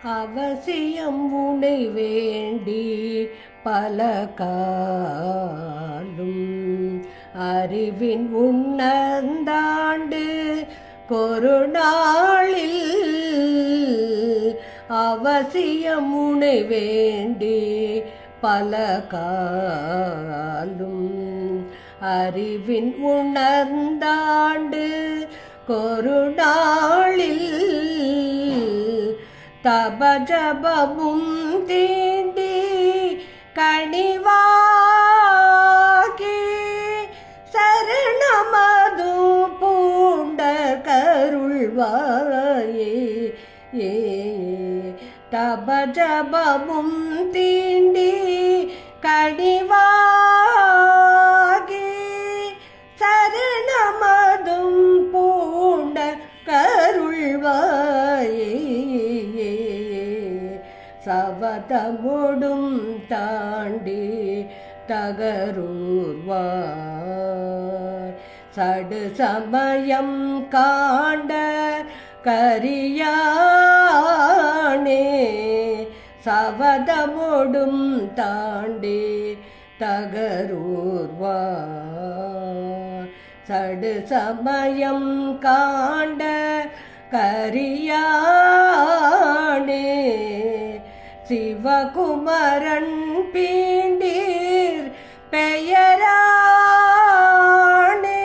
அவசியம் உனை வேண்டி பல காலும் அறிவின் உன்னந்தாண்டு கொருநாளில் அவசியம் உனை வேண்டி பல காலும் அறிவின் உணர்ந்தாண்டு கொருநாளில் தபஜபமும் தீண்டி கனிவாகி சரணமது பூண்ட கருள்வாயே ஏ தபஜபமும் தீண்டி கனிவாகி சரணமதும் பூண்ட கருள்வாயே சவதமுடும் தாண்டி தகரூர்வார் சடு சமயம் காண்ட கரியானே சவதமுடும் தாண்டி தகரூர்வார் சடு சமயம் காண்ட கரியானே சிவகுமரன் பீண்டீர் பெயரானே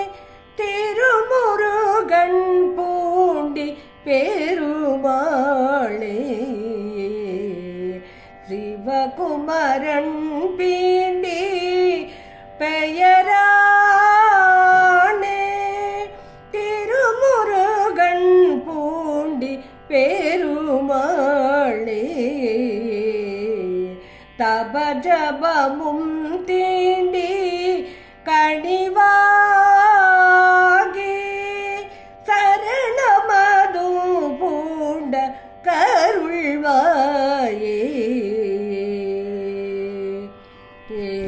திருமுருகன் பூண்டி பெருமாளே சிவகுமரன் பீண்டி பெயரானே திருமுருகன் பூண்டி பெருமாளே தபஜபமும் தீண்டி கனிவாகி சரணமதும் பூண்ட கருள்வாயே ஏ